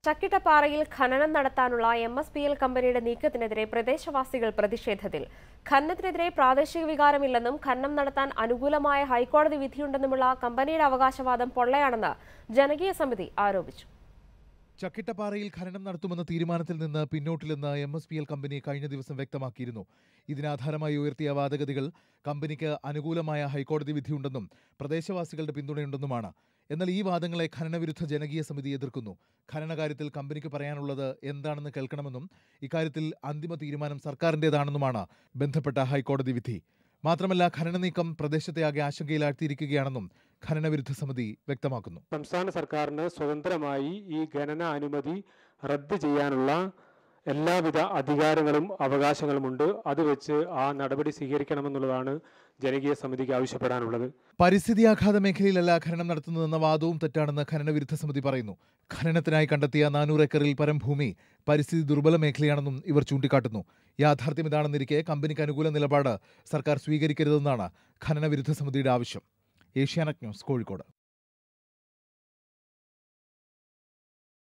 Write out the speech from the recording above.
ചക്കിട്ടപ്പാറയിൽ ഖനനം നടത്താനുള്ള M S P L കമ്പനിയുടെ നീക്കത്തിനെതിരെ പ്രദേശവാസികൾ പ്രതിഷേധത്തിൽ ഖനനത്തിനെതിരെ പ്രാദേശിക വികാരമില്ലെന്നും ഖനനം നടത്താൻ അനുകൂലമായ ഹൈക്കോടതി വിധിയുണ്ടെന്നുമുള്ള കമ്പനിയുടെ അവകാശവാദം പൊള്ളയാണെന്ന് ജനകീയ സമിതി ആരോപിച്ചു ചക്കിട്ടപ്പാറയിൽ ഖനനം നടത്തുമെന്ന തീരുമാനത്തിൽ നിന്ന് പിന്നോട്ടില്ലെന്ന് M S P L company കഴിഞ്ഞ ദിവസം വ്യക്തമാക്കിയിരുന്നു ഇതിനാധാരമായി ഉയർത്തിയ വാദഗതികൾ കമ്പനിക്ക് അനുകൂലമായ ഹൈക്കോടതി വിധിയുണ്ടെന്നും പ്രദേശവാസികളുടെ പിന്തുണയുണ്ടെന്നുമാണ് എന്നാൽ ഈ വാദങ്ങളെ ഖനനവിരുദ്ധ ജനകീയ സമിതി എതിർക്കുന്നു ഖനനകാര്യത്തിൽ കമ്പനിക്ക് പറയാനുള്ളത് എന്താണെന്ന് കേൾക്കണമെന്നും ഇക്കാര്യത്തിൽ അന്തിമ തീരുമാനം സർക്കാരിന്റേതാണെന്നുമാണ് ബന്ധപ്പെട്ട ഹൈക്കോടതി വിധി മാത്രമല്ല ഖനന നീക്കം പ്രദേശത്തെയാകെ ആശങ്കയിലാഴ്ത്തിയിരിക്കുകയാണെന്നും ഖനനവിരുദ്ധ സമിതി വ്യക്തമാക്കുന്നു സംസ്ഥാന സർക്കാരിന് സ്വതന്ത്രമായി ഈ ഖനന അനുമതി റദ്ദ് ചെയ്യാനുള്ള എല്ലാവിധ അധികാരങ്ങളും അവകാശങ്ങളുമുണ്ട് അത് വെച്ച് ആ നടപടി സ്വീകരിക്കണമെന്നുള്ളതാണ് ജനകീയ സമിതിക്ക് ആവശ്യപ്പെടാനുള്ളത് പരിസ്ഥിതിയാഘാത മേഖലയിലല്ല ഖനനം നടത്തുന്നതെന്ന വാദവും തെറ്റാണെന്ന് ഖനനവിരുദ്ധ സമിതി പറയുന്നു ഖനനത്തിനായി കണ്ടെത്തിയ നാനൂറ് ഏക്കറിൽ പരം ഭൂമി പരിസ്ഥിതി ദുർബല മേഖലയാണെന്നും ഇവർ ചൂണ്ടിക്കാട്ടുന്നു യാഥാർത്ഥ്യം ഇതാണെന്നിരിക്കെ കമ്പനിക്ക് അനുകൂല നിലപാട് സർക്കാർ സ്വീകരിക്കരുതെന്നാണ് ഖനനവിരുദ്ധ സമിതിയുടെ ആവശ്യം ഏഷ്യാനെറ്റ് ന്യൂസ് കോഴിക്കോട്